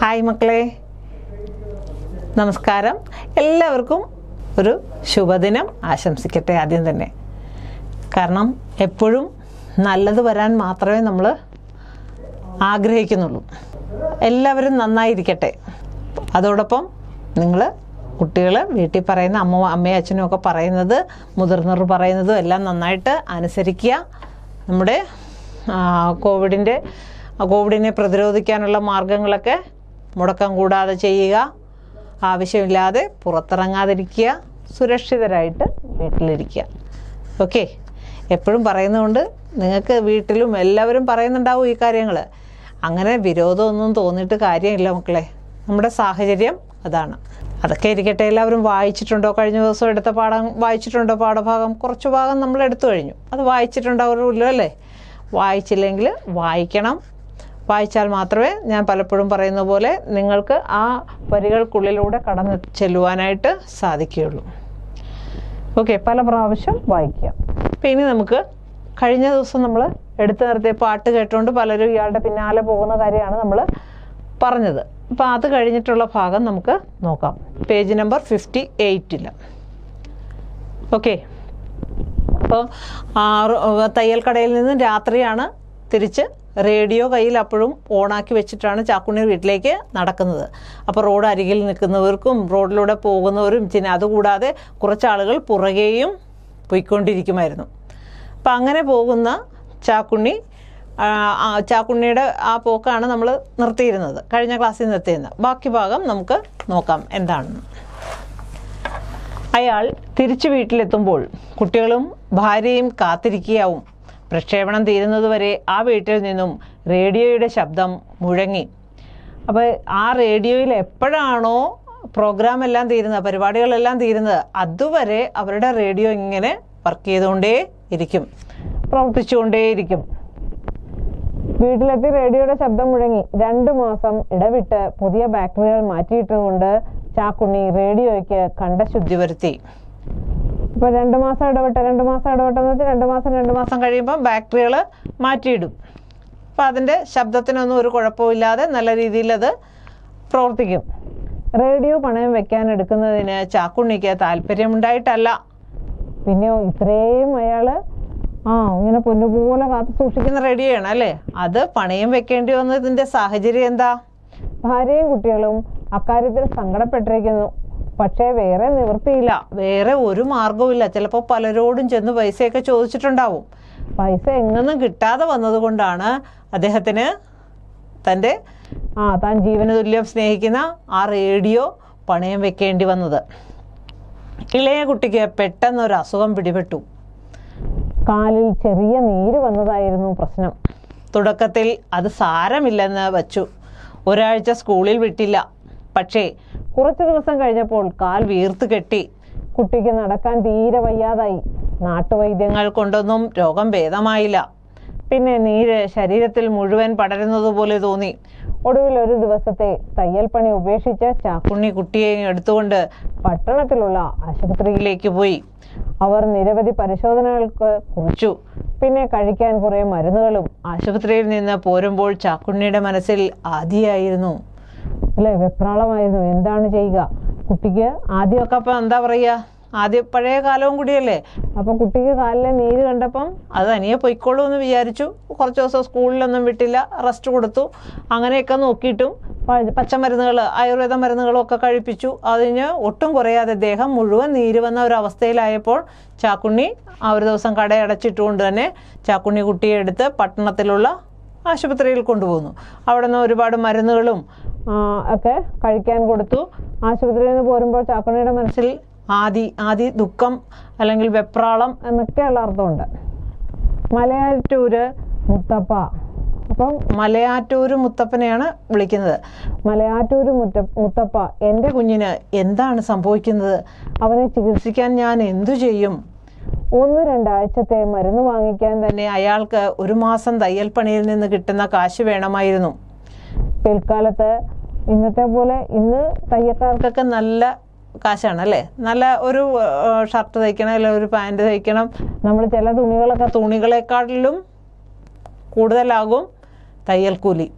hi മക്കളെ നമസ്കാരം എല്ലാവർക്കും ഒരു ശുഭദിനം ആശംസിക്കട്ടെ ആദ്യം തന്നെ കാരണം എപ്പോഴും നല്ലത് വരാൻ മാത്രമേ നമ്മൾ ആഗ്രഹിക്കുന്നുള്ളൂ എല്ലാവരും നന്നായിരിക്കട്ടെ അതോടൊപ്പം നിങ്ങൾ കുട്ടികൾ വീട്ടിൽ പറയുന്ന അമ്മ അമ്മയും അച്ഛനും ഒക്കെ പറയുന്നത് മുതിർന്നവർ പറയുന്നതും എല്ലാം നന്നായിട്ട് അനുസരിക്കുക നമ്മുടെ ആ, കോവിഡിൻ്റെ ആ, കോവിഡിനെ പ്രതിരോധിക്കാനുള്ള മാർഗങ്ങളൊക്കെ മുടക്കം കൂടാതെ ചെയ്യുക ആവശ്യമില്ലാതെ പുറത്തിറങ്ങാതിരിക്കുക സുരക്ഷിതരായിട്ട് വീട്ടിലിരിക്കുക ഓക്കെ എപ്പോഴും പറയുന്നതുകൊണ്ട് നിങ്ങൾക്ക് വീട്ടിലും എല്ലാവരും പറയുന്നുണ്ടാവും ഈ കാര്യങ്ങൾ അങ്ങനെ വിരോധമൊന്നും തോന്നിയിട്ട് കാര്യമില്ല മക്കളെ നമ്മുടെ സാഹചര്യം അതാണ് അതൊക്കെ ഇരിക്കട്ടെ എല്ലാവരും വായിച്ചിട്ടുണ്ടോ കഴിഞ്ഞ ദിവസം എടുത്ത പാഠം വായിച്ചിട്ടുണ്ടോ പാഠഭാഗം കുറച്ച് ഭാഗം നമ്മൾ എടുത്തു കഴിഞ്ഞു അത് വായിച്ചിട്ടുണ്ടാവുമല്ലോ അല്ലേ വായിച്ചില്ലെങ്കിൽ വായിക്കണം വായിച്ചാൽ മാത്രമേ ഞാൻ പലപ്പോഴും പറയുന്ന പോലെ നിങ്ങൾക്ക് ആ വരികൾക്കുള്ളിലൂടെ കടന്ന് ചെല്ലുവാനായിട്ട് സാധിക്കുകയുള്ളൂ ഓക്കെ പല പ്രാവശ്യം വായിക്കുക അപ്പം ഇനി നമുക്ക് കഴിഞ്ഞ ദിവസം നമ്മൾ എടുത്തു നിർത്തിയ പാട്ട് കേട്ടുകൊണ്ട് പലരും ഇയാളുടെ പിന്നാലെ പോകുന്ന കാര്യമാണ് നമ്മൾ പറഞ്ഞത് അപ്പോൾ അത് കഴിഞ്ഞിട്ടുള്ള ഭാഗം നമുക്ക് നോക്കാം പേജ് നമ്പർ ഫിഫ്റ്റി എയ്റ്റിൽ ഓക്കെ അപ്പോൾ തയ്യൽ കടയിൽ നിന്ന് രാത്രിയാണ് തിരിച്ച് റേഡിയോ കയ്യിൽ അപ്പോഴും ഓണാക്കി വെച്ചിട്ടാണ് ചാക്കുണ്ണി വീട്ടിലേക്ക് നടക്കുന്നത് അപ്പോൾ റോഡ് അരികിൽ നിൽക്കുന്നവർക്കും റോഡിലൂടെ പോകുന്നവരും പിന്നെ അതുകൂടാതെ കുറച്ചാളുകൾ പുറകെയും പോയിക്കൊണ്ടിരിക്കുമായിരുന്നു അപ്പം അങ്ങനെ പോകുന്ന ചാക്കുണ്ണി ആ, ആ, ചാക്കുണ്ണിയുടെ ആ പോക്കാണ് നമ്മൾ നിർത്തിയിരുന്നത് കഴിഞ്ഞ ക്ലാസ്സിൽ നിർത്തിയിരുന്നത് ബാക്കി ഭാഗം നമുക്ക് നോക്കാം എന്താണെന്ന് അയാൾ തിരിച്ചു വീട്ടിലെത്തുമ്പോൾ കുട്ടികളും ഭാര്യയും കാത്തിരിക്കുകയാവും പ്രക്ഷേപണം തീരുന്നതുവരെ ആ വീട്ടിൽ നിന്നും റേഡിയോയുടെ ശബ്ദം മുഴങ്ങി അപ്പോൾ ആ റേഡിയോയിൽ എപ്പോഴാണോ പ്രോഗ്രാം എല്ലാം തീരുന്നത് പരിപാടികളെല്ലാം തീരുന്നത് അതുവരെ അവരുടെ റേഡിയോ ഇങ്ങനെ വർക്ക് ചെയ്തുകൊണ്ടേ ഇരിക്കും പ്രവർത്തിച്ചുകൊണ്ടേ ഇരിക്കും വീട്ടിലെത്തി റേഡിയോയുടെ ശബ്ദം മുഴങ്ങി രണ്ടു മാസം ഇടവിട്ട് പുതിയ ബാറ്ററികൾ മാറ്റിയിട്ടതുകൊണ്ട് ചാക്കുണ്ണി റേഡിയോയ്ക്ക് കണ്ടശുദ്ധി വരുത്തി ഇപ്പൊ രണ്ടു മാസം ഇടവിട്ട് രണ്ടു മാസം ഇടവിട്ടെന്ന് വെച്ചാൽ രണ്ടു മാസം രണ്ടു മാസം കഴിയുമ്പോൾ ബാറ്ററികൾ മാറ്റിയിടും അപ്പം അതിൻ്റെ ശബ്ദത്തിനൊന്നും ഒരു കുഴപ്പമില്ലാതെ നല്ല രീതിയിൽ അത് പ്രവർത്തിക്കും റേഡിയോ പണയം വെക്കാൻ എടുക്കുന്നതിന് ചാക്കുണ്ണിക്ക് താല്പര്യമുണ്ടായിട്ടല്ല പിന്നെയോ ഇത്രയും അയാള് ആ ഇങ്ങനെ പൊന്നുപോലെ കാത്തു സൂക്ഷിക്കുന്ന റേഡിയോയാണ് അല്ലേ അത് പണയം വെക്കേണ്ടി വന്നതിന്റെ സാഹചര്യം എന്താ ഭാര്യയും കുട്ടികളും അക്കാര്യത്തിൽ സങ്കടപ്പെട്ടിരിക്കുന്നു പക്ഷേ വേറെ നിവൃത്തിയില്ല വേറെ ഒരു മാർഗവുമില്ല ചിലപ്പോൾ പലരോടും ചെന്ന് പൈസയൊക്കെ ചോദിച്ചിട്ടുണ്ടാവും പൈസ എങ്ങൊന്നും കിട്ടാതെ വന്നതുകൊണ്ടാണ് അദ്ദേഹത്തിന് തൻ്റെ ആ താൻ ജീവന തുല്യം സ്നേഹിക്കുന്ന ആ റേഡിയോ പണയം വെക്കേണ്ടി വന്നത് ഇളയ കുട്ടിക്ക് പെട്ടെന്ന് ഒരു അസുഖം പിടിപെട്ടു കാലിൽ ചെറിയ നീര് വന്നതായിരുന്നു പ്രശ്നം തുടക്കത്തിൽ അത് സാരമില്ലെന്ന് വച്ചു ഒരാഴ്ച സ്കൂളിൽ വിട്ടില്ല പക്ഷേ കുറച്ച് ദിവസം കഴിഞ്ഞപ്പോൾ കാൽ വീർത്ത് കെട്ടി കുട്ടിക്ക് നടക്കാൻ തീരെ വയ്യാതായി നാട്ടുവൈദ്യങ്ങൾ കൊണ്ടൊന്നും രോഗം ഭേദമായില്ല പിന്നെ നീര് ശരീരത്തിൽ മുഴുവൻ പടരുന്നത് പോലെ തോന്നി ഒടുവിൽ ഒരു ദിവസത്തെ തയ്യൽ പണി ഉപേക്ഷിച്ച് ചാക്കുണ്ണി കുട്ടിയെ എടുത്തുകൊണ്ട് പട്ടണത്തിലുള്ള ആശുപത്രിയിലേക്ക് പോയി അവർ നിരവധി പരിശോധനകൾക്ക് കുറിച്ചു പിന്നെ കഴിക്കാൻ കുറെ മരുന്നുകളും ആശുപത്രിയിൽ നിന്ന് പോരുമ്പോൾ ചാക്കുണ്ണിയുടെ മനസ്സിൽ ആദിയായിരുന്നു അല്ലെ വെപ്രാളമായിരുന്നു എന്താണ് ചെയ്യുക കുട്ടിക്ക് ആദ്യമൊക്കെ അപ്പം എന്താ പറയുക ആദ്യം പഴയ കാലവും കൂടിയല്ലേ അപ്പം കുട്ടിക്ക് കാലിലെ നീര് കണ്ടപ്പം അത് തനിയെ പൊയ്ക്കോളൂ എന്ന് വിചാരിച്ചു കുറച്ച് ദിവസം സ്കൂളിലൊന്നും വിട്ടില്ല റെസ്റ്റ് കൊടുത്തു അങ്ങനെയൊക്കെ നോക്കിയിട്ടും പ- പച്ചമരുന്നുകൾ ആയുർവേദ മരുന്നുകളും ഒക്കെ കഴിപ്പിച്ചു അതിന് ഒട്ടും കുറയാതെ ദേഹം മുഴുവൻ നീര് വന്ന ഒരു അവസ്ഥയിലായപ്പോൾ ചാക്കുണ്ണി ആ ഒരു ദിവസം കടയടച്ചിട്ടുകൊണ്ട് തന്നെ ചാക്കുണ്ണി കുട്ടിയെ എടുത്ത് പട്ടണത്തിലുള്ള ആശുപത്രിയിൽ കൊണ്ടുപോകുന്നു അവിടെ നിന്ന് ഒരുപാട് മരുന്നുകളും ആ, ഒക്കെ കഴിക്കാൻ കൊടുത്തു ആശുപത്രിയിൽ നിന്ന് പോരുമ്പോൾ ചാക്കുണ്ണിയുടെ മനസ്സിൽ ആദി ആദി ദുഃഖം അല്ലെങ്കിൽ വെപ്രാളം എന്നൊക്കെയുള്ള അർത്ഥമുണ്ട് മലയാറ്റൂര് മുത്തപ്പ അപ്പം മലയാറ്റൂര് മുത്തപ്പനെയാണ് വിളിക്കുന്നത് മലയാറ്റൂര് മുത്ത മുത്തപ്പ എൻ്റെ കുഞ്ഞിന് എന്താണ് സംഭവിക്കുന്നത് അവനെ ചികിത്സിക്കാൻ ഞാൻ എന്തു ചെയ്യും ഒന്ന് രണ്ടാഴ്ചത്തെ മരുന്ന് വാങ്ങിക്കാൻ തന്നെ അയാൾക്ക് ഒരു മാസം തയ്യൽ പണിയിൽ നിന്ന് കിട്ടുന്ന കാശ് വേണമായിരുന്നു പിൽക്കാലത്ത് ഇന്നത്തെ പോലെ ഇന്ന് തയ്യക്കാർക്കൊക്കെ നല്ല കാശാണ് അല്ലേ നല്ല ഒരു ഷർട്ട് തയ്ക്കണം അല്ലെങ്കിൽ ഒരു പാൻറ് തയ്ക്കണം നമ്മൾ ചില തുണികളൊക്കെ തുണികളെക്കാട്ടിലും കൂടുതലാകും തയ്യൽ കൂലി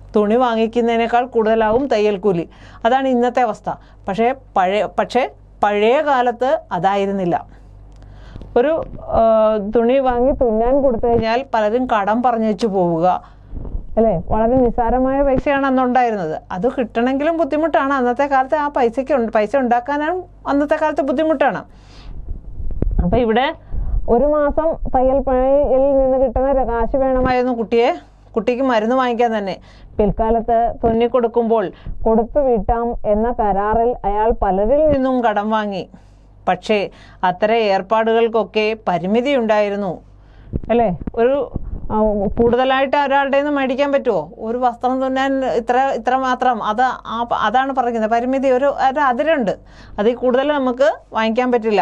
തുണി വാങ്ങിക്കുന്നതിനേക്കാൾ കൂടുതലാവും തയ്യൽ കൂലി അതാണ് ഇന്നത്തെ അവസ്ഥ പക്ഷേ പഴയ പക്ഷേ പഴയ കാലത്ത് അതായിരുന്നില്ല ഒരു ആ, തുണി വാങ്ങി തുന്നാൻ കൊടുത്തു കഴിഞ്ഞാൽ പലരും കടം പറഞ്ഞു വെച്ച് പോവുക അല്ലേ വളരെ നിസ്സാരമായ പൈസയാണ് അന്നുണ്ടായിരുന്നത് അത് കിട്ടണമെങ്കിലും ബുദ്ധിമുട്ടാണ് അന്നത്തെ കാലത്ത് ആ പൈസയ്ക്ക് ഉണ്ട് പൈസ ഉണ്ടാക്കാനും അന്നത്തെ കാലത്ത് ബുദ്ധിമുട്ടാണ് അപ്പൊ ഇവിടെ ഒരു മാസം തയ്യൽ പണിയിൽ നിന്ന് കിട്ടുന്ന കാശ് വേണമായിരുന്നു കുട്ടിയെ കുട്ടിക്ക് മരുന്ന് വാങ്ങിക്കാൻ തന്നെ പിൽക്കാലത്ത് തുന്നി കൊടുക്കുമ്പോൾ കൊടുത്തു വീട്ടാം എന്ന കരാറിൽ അയാൾ പലരിൽ നിന്നും കടം വാങ്ങി പക്ഷേ അത്തരം ഏർപ്പാടുകൾക്കൊക്കെ പരിമിതി ഉണ്ടായിരുന്നു അല്ലേ ഒരു ആ, കൂടുതലായിട്ട് ഒരാളുടെ നിന്ന് മേടിക്കാൻ പറ്റുമോ ഒരു വസ്ത്രം തുന്നാൻ ഇത്ര ഇത്ര മാത്രം അത് ആ അതാണ് പറയുന്നത് പരിമിതി ഒരു ഒരു അതിരുണ്ട് അതിൽ കൂടുതൽ നമുക്ക് വാങ്ങിക്കാൻ പറ്റില്ല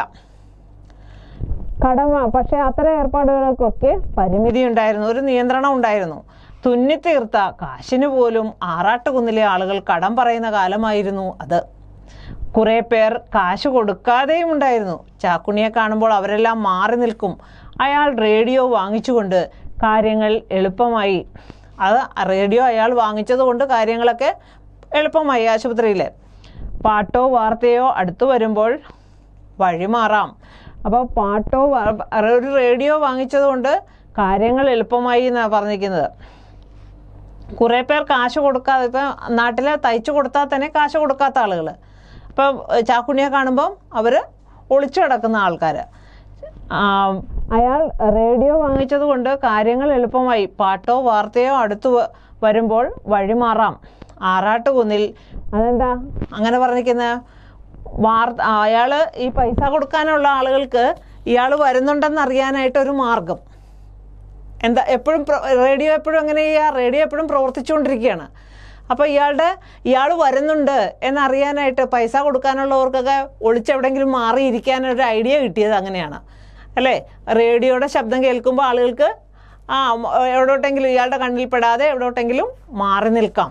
കടമ പക്ഷെ അത്തരം ഏർപ്പാടുകൾക്കൊക്കെ പരിമിതി ഉണ്ടായിരുന്നു ഒരു നിയന്ത്രണം ഉണ്ടായിരുന്നു തുന്നിത്തീർത്ത കാശിന് പോലും ആറാട്ടുകുന്നിലെ ആളുകൾ കടം പറയുന്ന കാലമായിരുന്നു അത് കുറെ പേർ കാശ് കൊടുക്കാതെയും ഉണ്ടായിരുന്നു ചാക്കുണിയെ കാണുമ്പോൾ അവരെല്ലാം മാറി നിൽക്കും അയാൾ റേഡിയോ വാങ്ങിച്ചുകൊണ്ട് കാര്യങ്ങൾ എളുപ്പമായി അത് റേഡിയോ അയാൾ വാങ്ങിച്ചത് കൊണ്ട് കാര്യങ്ങളൊക്കെ എളുപ്പമായി ആശുപത്രിയിൽ പാട്ടോ വാർത്തയോ അടുത്തു വരുമ്പോൾ വഴിമാറാം അപ്പോൾ പാട്ടോ വാ- ഒരു റേഡിയോ വാങ്ങിച്ചത് കൊണ്ട് കാര്യങ്ങൾ എളുപ്പമായി എന്നാണ് പറഞ്ഞിരിക്കുന്നത് കുറേ പേർ കാശ് കൊടുക്കാതെ ഇപ്പം നാട്ടിൽ തയ്ച്ചു കൊടുത്താൽ തന്നെ കാശ് കൊടുക്കാത്ത ആളുകൾ ഇപ്പം ചാക്കുണ്ണിയെ കാണുമ്പം അവർ ഒളിച്ചു കിടക്കുന്ന ആൾക്കാർ അയാൾ റേഡിയോ വാങ്ങിച്ചത് കൊണ്ട് കാര്യങ്ങൾ എളുപ്പമായി പാട്ടോ വാർത്തയോ അടുത്ത് വ- വരുമ്പോൾ വഴിമാറാം ആറാട്ടുകുന്നിൽ അതെന്താ അങ്ങനെ പറഞ്ഞിരിക്കുന്ന വാർത്ത അയാൾ ഈ പൈസ കൊടുക്കാനുള്ള ആളുകൾക്ക് ഇയാൾ വരുന്നുണ്ടെന്ന് അറിയാനായിട്ട് ഒരു മാർഗം എന്താ എപ്പോഴും റേഡിയോ എപ്പോഴും അങ്ങനെ ചെയ്യുക റേഡിയോ എപ്പോഴും പ്രവർത്തിച്ചുകൊണ്ടിരിക്കുകയാണ് അപ്പോൾ ഇയാളുടെ ഇയാൾ വരുന്നുണ്ട് എന്നറിയാനായിട്ട് പൈസ കൊടുക്കാനുള്ളവർക്കൊക്കെ ഒളിച്ചെവിടെയെങ്കിലും മാറിയിരിക്കാനൊരു ഐഡിയ കിട്ടിയത് അങ്ങനെയാണ് അല്ലേ റേഡിയോയുടെ ശബ്ദം കേൾക്കുമ്പോൾ ആളുകൾക്ക് ആ മ- എവിടോട്ടെങ്കിലും ഇയാളുടെ കണ്ണിൽ പെടാതെ എവിടോട്ടെങ്കിലും മാറി നിൽക്കാം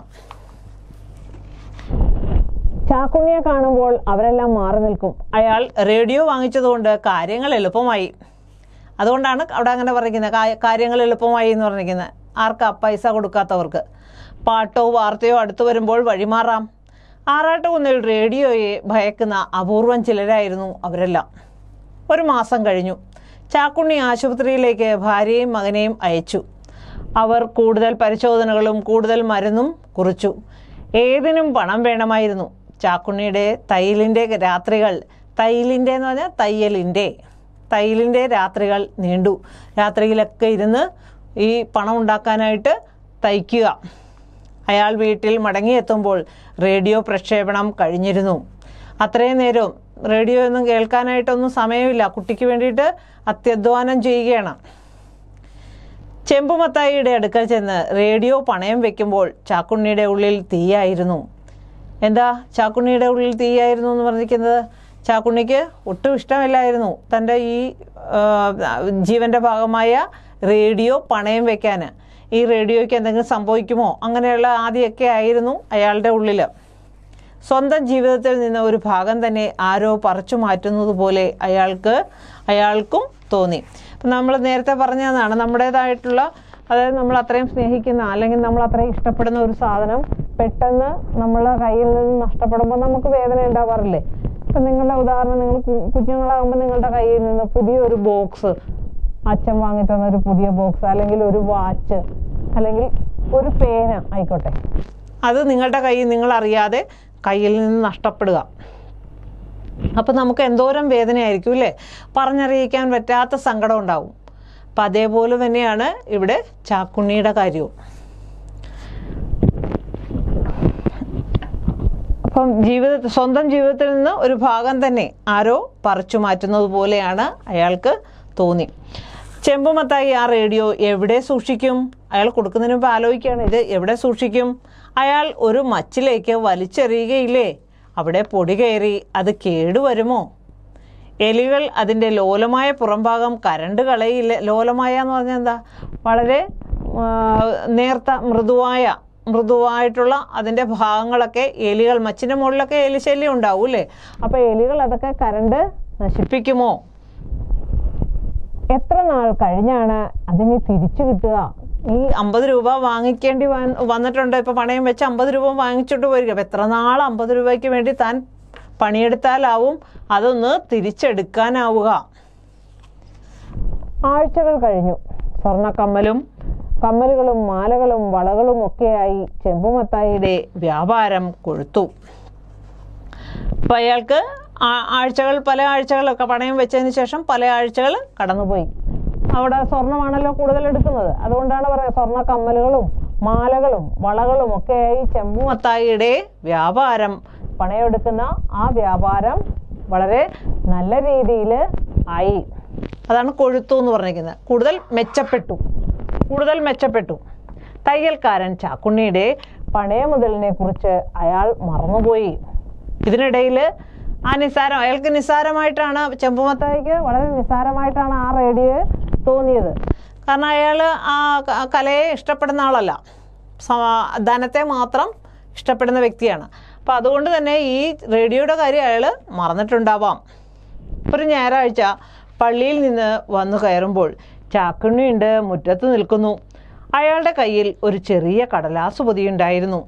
ചാക്കുണ്ണിയെ കാണുമ്പോൾ അവരെല്ലാം മാറി നിൽക്കും അയാൾ റേഡിയോ വാങ്ങിച്ചതുകൊണ്ട് കാര്യങ്ങൾ എളുപ്പമായി അതുകൊണ്ടാണ് അവിടെ അങ്ങനെ പറഞ്ഞിരിക്കുന്നത് കാ- കാര്യങ്ങൾ എളുപ്പമായി എന്ന് പറഞ്ഞിരിക്കുന്നത് ആർക്കാ പൈസ കൊടുക്കാത്തവർക്ക് പാട്ടോ വാർത്തയോ അടുത്തു വരുമ്പോൾ വഴിമാറാം ആറാട്ടുകുന്നിൽ റേഡിയോയെ ഭയക്കുന്ന അപൂർവം ചിലരായിരുന്നു അവരെല്ലാം ഒരു മാസം കഴിഞ്ഞു ചാക്കുണ്ണി ആശുപത്രിയിലേക്ക് ഭാര്യയും മകനെയും അയച്ചു അവർ കൂടുതൽ പരിശോധനകളും കൂടുതൽ മരുന്നും കുറിച്ചു ഏതിനും പണം വേണമായിരുന്നു ചാക്കുണ്ണിയുടെ തയ്യലിൻ്റെ രാത്രികൾ തയ്യലിൻ്റെ എന്ന് പറഞ്ഞാൽ തയ്യലിൻ്റെ തയ്യലിൻ്റെ രാത്രികൾ നീണ്ടു രാത്രിയിലൊക്കെ ഇരുന്ന് ഈ പണം ഉണ്ടാക്കാനായിട്ട് തയ്ക്കുക അയാൾ വീട്ടിൽ മടങ്ങിയെത്തുമ്പോൾ റേഡിയോ പ്രക്ഷേപണം കഴിഞ്ഞിരുന്നു അത്രയും നേരം റേഡിയോ ഒന്നും കേൾക്കാനായിട്ടൊന്നും സമയമില്ല കുട്ടിക്ക് വേണ്ടിയിട്ട് അത്യധ്വാനം ചെയ്യുകയാണ് ചെമ്പുമത്തായിയുടെ അടുക്കൽ ചെന്ന് റേഡിയോ പണയം വെക്കുമ്പോൾ ചാക്കുണ്ണിയുടെ ഉള്ളിൽ തീയായിരുന്നു എന്താ ചാക്കുണ്ണിയുടെ ഉള്ളിൽ തീയായിരുന്നു എന്ന് പറഞ്ഞിരിക്കുന്നത് ചാക്കുണ്ണിക്ക് ഒട്ടും ഇഷ്ടമില്ലായിരുന്നു തൻ്റെ ഈ ആ, ജീവൻ്റെ ഭാഗമായ റേഡിയോ പണയം വെക്കാൻ ഈ റേഡിയോയ്ക്ക് എന്തെങ്കിലും സംഭവിക്കുമോ അങ്ങനെയുള്ള ആദ്യമൊക്കെ ആയിരുന്നു അയാളുടെ ഉള്ളിൽ സ്വന്തം ജീവിതത്തിൽ നിന്ന് ഒരു ഭാഗം തന്നെ ആരോ പറിച്ചു മാറ്റുന്നത് പോലെ അയാൾക്ക് അയാൾക്കും തോന്നി അപ്പം നമ്മൾ നേരത്തെ പറഞ്ഞതാണ് നമ്മുടേതായിട്ടുള്ള അതായത് നമ്മൾ അത്രയും സ്നേഹിക്കുന്ന അല്ലെങ്കിൽ നമ്മൾ അത്രയും ഇഷ്ടപ്പെടുന്ന ഒരു സാധനം പെട്ടെന്ന് നമ്മളെ കയ്യിൽ നിന്ന് നഷ്ടപ്പെടുമ്പോൾ നമുക്ക് വേദന ഉണ്ടാവാറില്ലേ ഇപ്പം നിങ്ങളുടെ ഉദാഹരണം നിങ്ങൾ കു- കുഞ്ഞുങ്ങളാകുമ്പോൾ നിങ്ങളുടെ കയ്യിൽ നിന്ന് പുതിയൊരു ബോക്സ് അച്ഛൻ വാങ്ങി തന്ന ഒരു പുതിയ ബോക്സ് അല്ലെങ്കിൽ ഒരു വാച്ച് അല്ലെങ്കിൽ ഒരു പേന ആയിക്കോട്ടെ അത് നിങ്ങളുടെ കയ്യിൽ നിങ്ങൾ അറിയാതെ കയ്യിൽ നിന്ന് നഷ്ടപ്പെടുക അപ്പം നമുക്ക് എന്തോരം വേദനയായിരിക്കും അല്ലേ പറഞ്ഞറിയിക്കാൻ പറ്റാത്ത സങ്കടം ഉണ്ടാവും അപ്പം അതേപോലെ തന്നെയാണ് ഇവിടെ ചാക്കുണ്ണിയുടെ കാര്യവും അപ്പം ജീവിത സ്വന്തം ജീവിതത്തിൽ നിന്ന് ഒരു ഭാഗം തന്നെ ആരോ പറിച്ചു മാറ്റുന്നത് പോലെയാണ് അയാൾക്ക് തോന്നി ചെമ്പുമത്തായി ആ റേഡിയോ എവിടെ സൂക്ഷിക്കും അയാൾ കൊടുക്കുന്നതിന് മുമ്പ് ആലോചിക്കുകയാണ് ഇത് എവിടെ സൂക്ഷിക്കും അയാൾ ഒരു മച്ചിലേക്ക് വലിച്ചെറിയുകയില്ലേ അവിടെ പൊടി കയറി അത് കേടുവരുമോ എലികൾ അതിൻ്റെ ലോലമായ പുറംഭാഗം കരണ്ട് കളയില്ല ലോലമായ എന്ന് പറഞ്ഞാൽ എന്താ വളരെ ആ, നേർത്ത മൃദുവായ മൃദുവായിട്ടുള്ള അതിൻ്റെ ഭാഗങ്ങളൊക്കെ എലികൾ മച്ചിൻ്റെ മുകളിലൊക്കെ എലിശല്യം ഉണ്ടാവും അല്ലേ അപ്പോൾ എലികൾ അതൊക്കെ കരണ്ട് നശിപ്പിക്കുമോ എത്ര നാൾ കഴിഞ്ഞാണ് അതിന് തിരിച്ചു കിട്ടുക ഈ അമ്പത് രൂപ വാങ്ങിക്കേണ്ടി വന്ന് വന്നിട്ടുണ്ട് ഇപ്പൊ പണയം വെച്ച് അമ്പത് രൂപ വാങ്ങിച്ചിട്ട് പോയിരിക്കും അപ്പൊ എത്ര നാൾ അമ്പത് രൂപയ്ക്ക് വേണ്ടി താൻ പണിയെടുത്താലാവും അതൊന്ന് തിരിച്ചെടുക്കാനാവുക ആഴ്ചകൾ കഴിഞ്ഞു സ്വർണ്ണക്കമ്മലും കമ്മലുകളും മാലകളും വളകളും ഒക്കെയായി ചെമ്പുമത്തായിയുടെ വ്യാപാരം കൊഴുത്തു അപ്പൊ അയാൾക്ക് ആ- ആഴ്ചകൾ പല ആഴ്ചകളൊക്കെ പണയം വെച്ചതിന് ശേഷം പല ആഴ്ചകൾ കടന്നുപോയി അവിടെ സ്വർണ്ണമാണല്ലോ കൂടുതൽ എടുക്കുന്നത് അതുകൊണ്ടാണ് പറയുക സ്വർണ്ണ കമ്മലുകളും മാലകളും വളകളും ഒക്കെയായി ചെമ്പുമത്തായിയുടെ വ്യാപാരം പണയെടുക്കുന്ന ആ വ്യാപാരം വളരെ നല്ല രീതിയിൽ ആയി അതാണ് കൊഴുത്തു എന്ന് പറഞ്ഞിരിക്കുന്നത് കൂടുതൽ മെച്ചപ്പെട്ടു കൂടുതൽ മെച്ചപ്പെട്ടു തയ്യൽക്കാരൻ ചാക്കുണ്ണിയുടെ പണയ മുതലിനെ കുറിച്ച് അയാൾ മറന്നുപോയി ഇതിനിടയിൽ ആ നിസ്സാരം അയാൾക്ക് നിസ്സാരമായിട്ടാണ് ചെമ്പുമത്തായിക്ക് വളരെ നിസ്സാരമായിട്ടാണ് ആ റേഡിയോ തോന്നിയത് കാരണം അയാൾ ആ ക- കലയെ ഇഷ്ടപ്പെടുന്ന ആളല്ല സ- ധനത്തെ മാത്രം ഇഷ്ടപ്പെടുന്ന വ്യക്തിയാണ് അപ്പം അതുകൊണ്ട് തന്നെ ഈ റേഡിയോയുടെ കാര്യം അയാൾ മറന്നിട്ടുണ്ടാവാം ഒരു ഞായറാഴ്ച പള്ളിയിൽ നിന്ന് വന്നു കയറുമ്പോൾ ചാക്കുണ്ണിയുണ്ട് മുറ്റത്ത് നിൽക്കുന്നു അയാളുടെ കയ്യിൽ ഒരു ചെറിയ കടലാസ് പൊതിയുണ്ടായിരുന്നു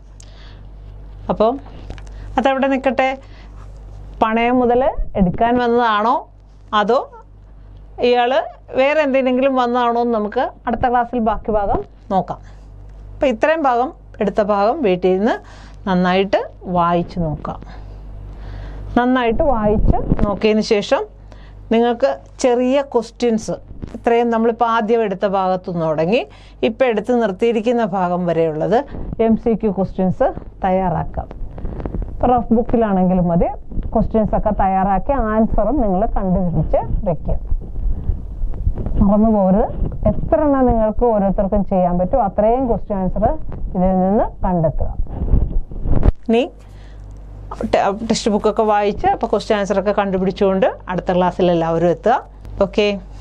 അപ്പോൾ അതവിടെ നിൽക്കട്ടെ പണയം മുതൽ എടുക്കാൻ വന്നതാണോ അതോ ഇയാൾ വേറെ എന്തെങ്കിലും വന്നതാണോ എന്ന് നമുക്ക് അടുത്ത ക്ലാസ്സിൽ ബാക്കി ഭാഗം നോക്കാം അപ്പോൾ ഇത്രയും ഭാഗം എടുത്ത ഭാഗം വീട്ടിൽ നിന്ന് നന്നായിട്ട് വായിച്ച് നോക്കാം നന്നായിട്ട് വായിച്ച് നോക്കിയതിന് ശേഷം നിങ്ങൾക്ക് ചെറിയ ക്വസ്റ്റ്യൻസ് ഇത്രയും നമ്മളിപ്പോൾ ആദ്യം എടുത്ത ഭാഗത്തു നിന്ന് തുടങ്ങി ഇപ്പം എടുത്ത് നിർത്തിയിരിക്കുന്ന ഭാഗം വരെയുള്ളത് എം സി ക്യു ക്വസ്റ്റ്യൻസ് തയ്യാറാക്കാം റഫ് ബുക്കിലാണെങ്കിലും മതി ക്വസ്റ്റ്യൻസ് ഒക്കെ തയ്യാറാക്കി ആൻസറും നിങ്ങൾ കണ്ടുപിടിച്ച് വെക്കുക മറന്നു പോകരുത് എത്ര എണ്ണം നിങ്ങൾക്ക് ഓരോരുത്തർക്കും ചെയ്യാൻ പറ്റും അത്രയും ക്വസ്റ്റ്യൻ ആൻസർ ഇതിൽ നിന്ന് കണ്ടെത്തുക ഇനി ടെക്സ്റ്റ് ബുക്കൊക്കെ വായിച്ച് അപ്പോൾ ക്വസ്റ്റ്യൻ ആൻസറൊക്കെ കണ്ടുപിടിച്ചുകൊണ്ട് അടുത്ത ക്ലാസ്സിൽ എല്ലാവരും എത്തുക ഓക്കെ